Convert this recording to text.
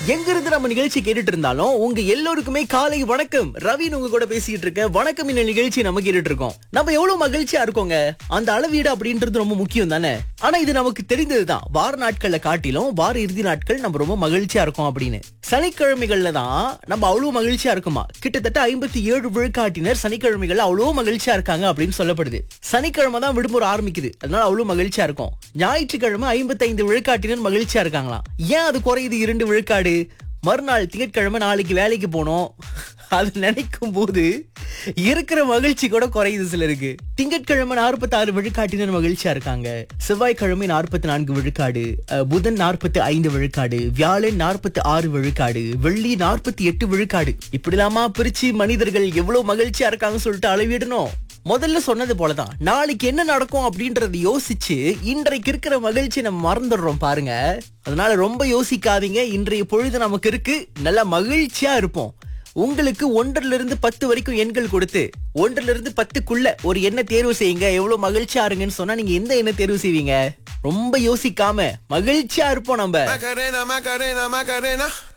எங்க இருந்து நம்ம நிகழ்ச்சி கேட்டுட்டு இருந்தாலும் உங்க எல்லோருக்குமே காலை வணக்கம் ரவின்னு உங்க கூட பேசிட்டு இருக்கேன் வணக்கம் இந்த நிகழ்ச்சி நம்ம கேட்டுட்டு இருக்கோம் நம்ம எவ்வளவு மகிழ்ச்சியா இருக்கோங்க அந்த அளவீடு அப்படின்றது ரொம்ப முக்கியம் தானே ஆனா இது நமக்கு தெரிந்ததுதான் வார நாட்கள்ல காட்டிலும் வார இறுதி நாட்கள் நம்ம ரொம்ப மகிழ்ச்சியா இருக்கோம் அப்படின்னு சனிக்கிழமைகள்ல தான் நம்ம அவ்வளவு மகிழ்ச்சியா இருக்குமா கிட்டத்தட்ட ஐம்பத்தி ஏழு விழுக்காட்டினர் சனிக்கிழமைகள்ல அவ்வளவு மகிழ்ச்சியா இருக்காங்க அப்படின்னு சொல்லப்படுது சனிக்கிழமை தான் விடுமுறை ஆரம்பிக்குது அதனால அவ்வளவு மகிழ்ச்சியா இருக்கும் ஞாயிற்றுக்கிழமை ஐம்பத்தைந்து விழுக்காட்டினர் மகிழ்ச்சியா இருக்காங்களாம் ஏன் அது குறையுது இரண்டு விழுக்காடு மறுநாள் திங்கட்கிழமை நாளைக்கு வேலைக்கு போனோம் அது நினைக்கும் போது இருக்கிற மகிழ்ச்சி கூட குறையுது சிலருக்கு திங்கட்கிழமை நாற்பத்தி ஆறு விழுக்காட்டினர் மகிழ்ச்சியா இருக்காங்க செவ்வாய்க்கிழமை நாற்பத்தி நான்கு விழுக்காடு அஹ், புதன் நாற்பத்தி ஐந்து விழுக்காடு வியாழன் நாற்பத்தி ஆறு விழுக்காடு வெள்ளி நாற்பத்தி எட்டு விழுக்காடு இப்படிலாமா பிரிச்சு மனிதர்கள் எவ்வளவு மகிழ்ச்சியா இருக்காங்கன்னு சொல்லிட்டு அளவிடணும் முதல்ல சொன்னது போலதான் நாளைக்கு என்ன நடக்கும் அப்படின்றத யோசிச்சு இன்றைக்கு இருக்கிற மகிழ்ச்சி நம்ம மறந்துடுறோம் பாருங்க அதனால ரொம்ப யோசிக்காதீங்க இன்றைய பொழுது நமக்கு இருக்கு நல்லா மகிழ்ச்சியா இருப்போம் உங்களுக்கு ஒன்றிலிருந்து இருந்து பத்து வரைக்கும் எண்கள் கொடுத்து ஒன்றிலிருந்து இருந்து பத்துக்குள்ள ஒரு எண்ணை தேர்வு செய்யுங்க எவ்வளவு மகிழ்ச்சியா இருங்கன்னு சொன்னா நீங்க எந்த எண்ணை தேர்வு செய்வீங்க ரொம்ப யோசிக்காம மகிழ்ச்சியா இருப்போம் நம்ம Macarena, Macarena, Macarena.